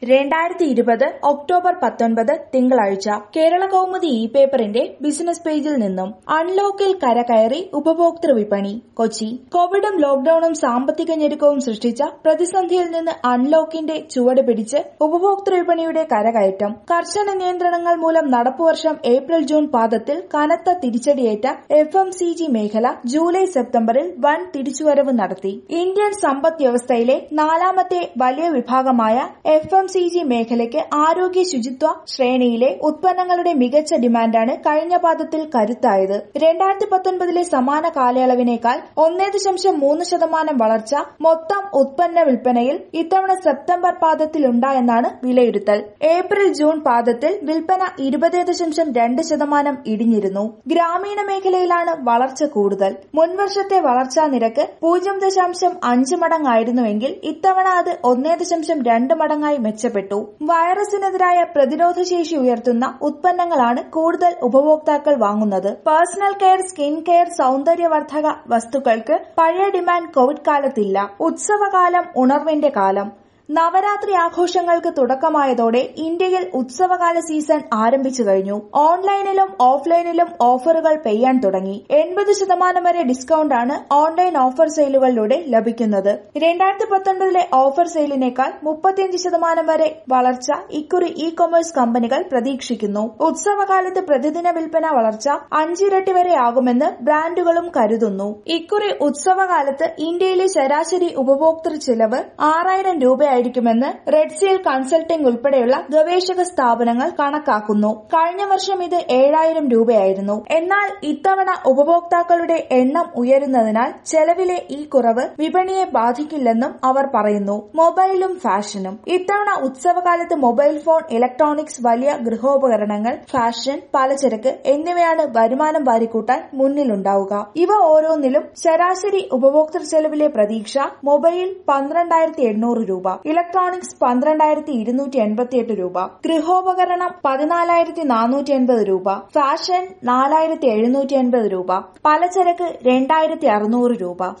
രണ്ടായിരത്തി ഇരുപത് ഒക്ടോബർ പത്തൊൻപത് തിങ്കളാഴ്ച കേരള കൗമുദി ഇ പേപ്പറിന്റെ ബിസിനസ് പേജിൽ നിന്നും അൺലോക്കിൽ കരകയറി ഉപഭോക്തൃ വിപണി കൊച്ചി കോവിഡും ലോക്ഡൌണും സാമ്പത്തിക ഞെരുക്കവും സൃഷ്ടിച്ച പ്രതിസന്ധിയിൽ നിന്ന് അൺലോക്കിന്റെ ചുവട് പിടിച്ച് ഉപഭോക്തൃ വിപണിയുടെ കരകയറ്റം കർശന നിയന്ത്രണങ്ങൾ മൂലം നടപ്പുവർഷം ഏപ്രിൽ ജൂൺ പാദത്തിൽ കനത്ത തിരിച്ചടിയേറ്റ എഫ് എം സി ജി മേഖല ജൂലൈ സെപ്റ്റംബറിൽ വൻ തിരിച്ചുവരവ് നടത്തി ഇന്ത്യൻ സമ്പദ് വ്യവസ്ഥയിലെ നാലാമത്തെ വലിയ വിഭാഗമായ എഫ് എം സി ജി മേഖലയ്ക്ക് ആരോഗ്യ ശുചിത്വ ശ്രേണിയിലെ ഉത്പന്നങ്ങളുടെ മികച്ച ഡിമാൻഡാണ് കഴിഞ്ഞ പാദത്തിൽ കരുത്തായത് രണ്ടായിരത്തി പത്തൊൻപതിലെ സമാന കാലയളവിനേക്കാൾ ഒന്നേ ദശാംശം മൂന്ന് ശതമാനം വളർച്ച മൊത്തം ഉത്പന്ന വിൽപ്പനയിൽ ഇത്തവണ സെപ്റ്റംബർ പാദത്തിലുണ്ടായെന്നാണ് വിലയിരുത്തൽ ഏപ്രിൽ ജൂൺ പാദത്തിൽ വിൽപ്പന ഇരുപത് ദശാംശം രണ്ട് ശതമാനം ഇടിഞ്ഞിരുന്നു ഗ്രാമീണ മേഖലയിലാണ് വളർച്ച കൂടുതൽ മുൻവർഷത്തെ വളർച്ചാ നിരക്ക് പൂജ്യം ദശാംശം അഞ്ച് മടങ്ങായിരുന്നുവെങ്കിൽ ഇത്തവണ അത് ഒന്നേ ദശാംശം രണ്ട് മടങ്ങായി മെച്ചപ്പെട്ടു വൈറസിനെതിരായ പ്രതിരോധശേഷി ഉയർത്തുന്ന ഉത്പന്നങ്ങളാണ് കൂടുതൽ ഉപഭോക്താക്കൾ വാങ്ങുന്നത് പേഴ്സണൽ കെയർ സ്കിൻ കെയർ സൗന്ദര്യവർദ്ധക വസ്തുക്കൾക്ക് പഴയ ഡിമാൻഡ് കോവിഡ് കാലത്തില്ല ഉത്സവകാലം ഉണർവിന്റെ കാലം നവരാത്രി ആഘോഷങ്ങൾക്ക് തുടക്കമായതോടെ ഇന്ത്യയിൽ ഉത്സവകാല സീസൺ ആരംഭിച്ചു കഴിഞ്ഞു ഓൺലൈനിലും ഓഫ്ലൈനിലും ഓഫറുകൾ പെയ്യാൻ തുടങ്ങി എൺപത് ശതമാനം വരെ ഡിസ്കൌണ്ടാണ് ഓൺലൈൻ ഓഫർ സെയിലുകളിലൂടെ ലഭിക്കുന്നത് രണ്ടായിരത്തി പത്തൊൻപതിലെ ഓഫർ സെയിലിനേക്കാൾ മുപ്പത്തിയഞ്ച് ശതമാനം വരെ വളർച്ച ഇക്കുറി ഇ കൊമേഴ്സ് കമ്പനികൾ പ്രതീക്ഷിക്കുന്നു ഉത്സവകാലത്ത് പ്രതിദിന വിൽപ്പന വളർച്ച അഞ്ചിരട്ടി വരെ ആകുമെന്ന് ബ്രാൻഡുകളും കരുതുന്നു ഇക്കുറി ഉത്സവകാലത്ത് ഇന്ത്യയിലെ ശരാശരി ഉപഭോക്തൃ ചെലവ് ആറായിരം രൂപയായി ആയിരിക്കുമെന്ന് റെഡ്സിയൽ കൺസൾട്ടിംഗ് ഉൾപ്പെടെയുള്ള ഗവേഷക സ്ഥാപനങ്ങൾ കണക്കാക്കുന്നു കഴിഞ്ഞ വർഷം ഇത് ഏഴായിരം രൂപയായിരുന്നു എന്നാൽ ഇത്തവണ ഉപഭോക്താക്കളുടെ എണ്ണം ഉയരുന്നതിനാൽ ചെലവിലെ ഈ കുറവ് വിപണിയെ ബാധിക്കില്ലെന്നും അവർ പറയുന്നു മൊബൈലും ഫാഷനും ഇത്തവണ ഉത്സവകാലത്ത് മൊബൈൽ ഫോൺ ഇലക്ട്രോണിക്സ് വലിയ ഗൃഹോപകരണങ്ങൾ ഫാഷൻ പലചരക്ക് എന്നിവയാണ് വരുമാനം വാരിക്കൂട്ടാൻ മുന്നിലുണ്ടാവുക ഇവ ഓരോന്നിലും ശരാശരി ഉപഭോക്തൃ ചെലവിലെ പ്രതീക്ഷ മൊബൈൽ പന്ത്രണ്ടായിരത്തി എണ്ണൂറ് രൂപ ഇലക്ട്രോണിക്സ് പന്ത്രണ്ടായിരത്തി ഇരുന്നൂറ്റി എൺപത്തിയെട്ട് രൂപ ഗൃഹോപകരണം പതിനാലായിരത്തി നാനൂറ്റി എൺപത് രൂപ ഫാഷൻ നാലായിരത്തി എഴുന്നൂറ്റി എൺപത് രൂപ പലചരക്ക് രണ്ടായിരത്തി അറുന്നൂറ് രൂപ